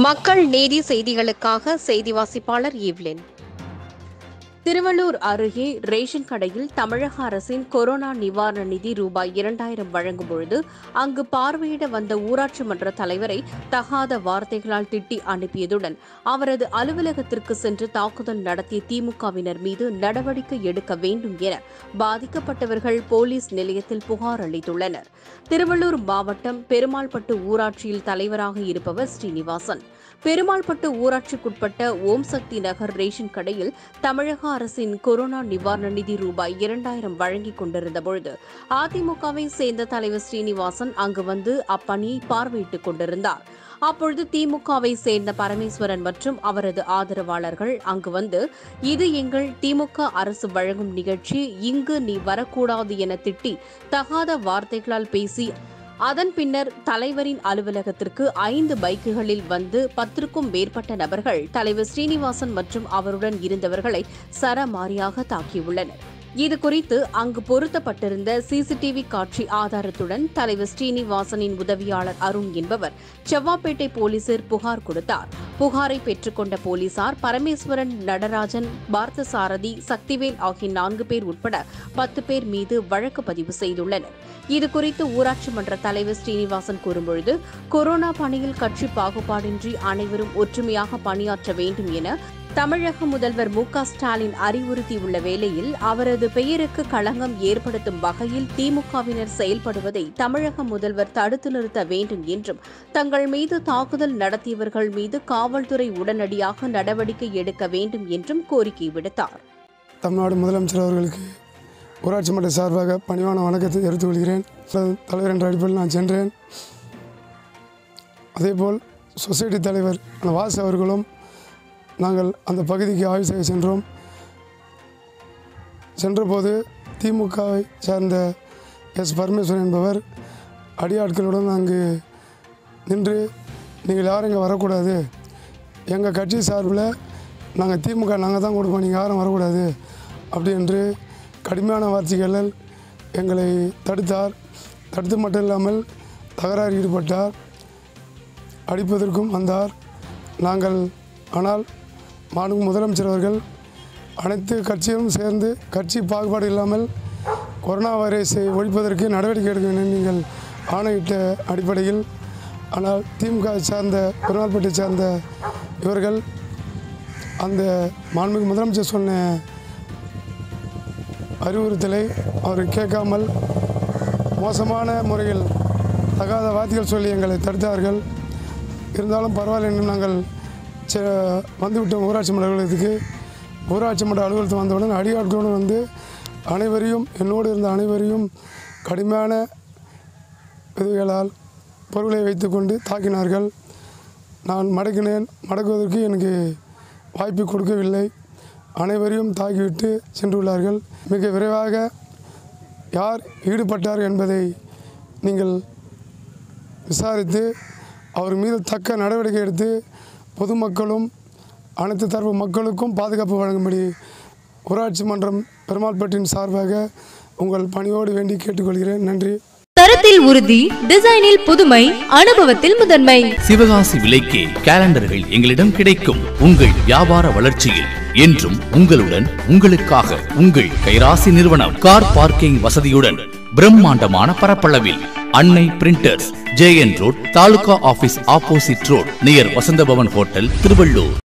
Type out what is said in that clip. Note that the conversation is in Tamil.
மக்கள் நீதி செய்திகளுக்காக செய்தி வாசிப்பாளர் ஈவ்லின் திருவள்ளூர் அருகே ரேஷன் கடையில் தமிழக அரசின் கொரோனா நிவாரண நிதி ரூபாய் இரண்டாயிரம் வழங்கும் பொழுது அங்கு பார்வையிட வந்த ஊராட்சி மன்ற தலைவரை தகாத வார்த்தைகளால் திட்டி அனுப்பியதுடன் அவரது அலுவலகத்திற்கு சென்று தாக்குதல் நடத்திய திமுகவினர் மீது நடவடிக்கை எடுக்க வேண்டும் என பாதிக்கப்பட்டவர்கள் போலீஸ் நிலையத்தில் புகார் அளித்துள்ளனர் திருவள்ளூர் மாவட்டம் பெருமாள்பட்டு ஊராட்சியில் தலைவராக இருப்பவர் ஸ்ரீனிவாசன் பெருமாள்பட்டு ஊராட்சிக்குட்பட்ட ஓம் சக்தி நகர் ரேஷன் கடையில் தமிழக அரசின் கொரோனா நிவாரண நிதி ரூபாய் இரண்டாயிரம் வழங்கிக் கொண்டிருந்த பொழுது அதிமுகவை சேர்ந்த தலைவர் ஸ்ரீனிவாசன் அங்கு வந்து அப்பணியை பார்வையிட்டுக் கொண்டிருந்தார் அப்பொழுது திமுகவை சேர்ந்த பரமேஸ்வரன் மற்றும் அவரது ஆதரவாளர்கள் அங்கு வந்து இது எங்கள் திமுக அரசு வழங்கும் நிகழ்ச்சி இங்கு நீ வரக்கூடாது என திட்டி தகாத வார்த்தைகளால் பேசி அதன் பின்னர் தலைவரின் அலுவலகத்திற்கு ஐந்து பைக்குகளில் வந்து பத்திற்கும் மேற்பட்ட நபர்கள் தலைவர் ஸ்ரீனிவாசன் மற்றும் அவருடன் இருந்தவர்களை சரமாரியாக தாக்கியுள்ளனர் இது குறித்து அங்கு பொருத்தப்பட்டிருந்த சிசிடிவி காட்சி ஆதாரத்துடன் தலைவர் ஸ்ரீனிவாசனின் உதவியாளர் அருண் என்பவர் செவ்வாப்பேட்டை போலீசில் புகார் கொடுத்தார் புகாரை பெற்றுக்கொண்ட போலீசார் பரமேஸ்வரன் நடராஜன் பார்த்தசாரதி சக்திவேல் ஆகிய நான்கு பேர் உட்பட பத்து பேர் மீது வழக்கு பதிவு செய்துள்ளனர் இதுகுறித்து ஊராட்சி மன்ற தலைவர் ஸ்ரீனிவாசன் கூறும்பொழுது கொரோனா பணியில் கட்சி பாகுபாடின்றி அனைவரும் ஒற்றுமையாக பணியாற்ற வேண்டும் என தமிழக முதல்வர் மு க ஸ்டாலின் அறிவுறுத்தியுள்ள வேளையில் அவரது பெயருக்கு களங்கம் ஏற்படுத்தும் வகையில் திமுகவினர் செயல்படுவதை தமிழக முதல்வர் தடுத்து நிறுத்த வேண்டும் என்றும் தங்கள் மீது தாக்குதல் நடத்தியவர்கள் மீது காவல்துறை உடனடியாக நடவடிக்கை எடுக்க வேண்டும் என்றும் கோரிக்கை விடுத்தார் தமிழ்நாடு முதலமைச்சர் அவர்களுக்கு ஊராட்சி மன்ற சார்பாக பணிவான வணக்கத்தை தெரிவித்துக் கொள்கிறேன் தலைவர் என்ற அடிப்படையில் நான் சென்றேன் அதேபோல் சொசைட்டி தலைவர் அந்த வாசு அவர்களும் நாங்கள் அந்த பகுதிக்கு ஆய்வு செய்ய சென்றோம் சென்றபோது திமுகவை சேர்ந்த எஸ் பரமேஸ்வரன் என்பவர் அடியாட்களுடன் அங்கு நின்று நீங்கள் யாரும் இங்கே வரக்கூடாது எங்கள் கட்சி சார்பில் நாங்கள் திமுக நாங்கள் தான் கொடுப்போம் நீங்கள் யாரும் வரக்கூடாது அப்படி என்று கடுமையான வார்த்தைகளில் எங்களை தடுத்தார் தடுத்து மட்டும் இல்லாமல் தகராறு ஈடுபட்டார் அடிப்பதற்கும் வந்தார் நாங்கள் ஆனால் மாண்பு முதலமைச்சர் அவர்கள் அனைத்து கட்சிகளும் சேர்ந்து கட்சி பாகுபாடு இல்லாமல் கொரோனா வைரஸை ஒழிப்பதற்கு நடவடிக்கை எடுக்க வேண்டும் நீங்கள் ஆணையிட்ட அடிப்படையில் ஆனால் திமுக சார்ந்த பெருமாள்பேட்டை சார்ந்த இவர்கள் அந்த மாண்புமிகு முதலமைச்சர் சொன்ன அறிவுறுத்தலை அவர் கேட்காமல் மோசமான முறையில் தகாத வார்த்தைகள் சொல்லி எங்களை தடுத்தார்கள் இருந்தாலும் பரவாயில்லை என்று நாங்கள் செ வந்துவிட்டோம் ஊராட்சி மன்ற அலுவலகத்துக்கு ஊராட்சி மன்ற அலுவலகத்துக்கு வந்தவுடன் அடியாட்களுடன் வந்து அனைவரையும் என்னோடு இருந்த அனைவரையும் கடுமையான இதுகளால் பொருளை வைத்துக்கொண்டு தாக்கினார்கள் நான் மடக்கினேன் மடக்குவதற்கு எனக்கு வாய்ப்பு கொடுக்கவில்லை அனைவரையும் தாக்கிவிட்டு சென்றுள்ளார்கள் மிக விரைவாக யார் ஈடுபட்டார் என்பதை நீங்கள் விசாரித்து அவர் மீது தக்க நடவடிக்கை எடுத்து பொதுமக்களும் அனைத்து தரப்பு மக்களுக்கும் பாதுகாப்பு வழங்கும்படி ஊராட்சி மன்றம் பெருமாள்பட்டின் சார்பாக உங்கள் பணியோடு வேண்டி கேட்டுக்கொள்கிறேன் நன்றி தரத்தில் உறுதி டிசைனில் புதுமை அனுபவத்தில் முதன்மை சிவகாசி விலைக்கே கேலண்டர்கள் எங்களிடம் கிடைக்கும் உங்கள் வியாபார வளர்ச்சியில் என்றும் உங்களுடன் உங்களுக்காக உங்கள் கைராசி நிறுவனம் கார் பார்க்கிங் வசதியுடன் பிரம்மாண்டமான பரப்பளவில் Annai printers JN road taluka office opposite road near Vasantha Bhavan hotel Tiruvallur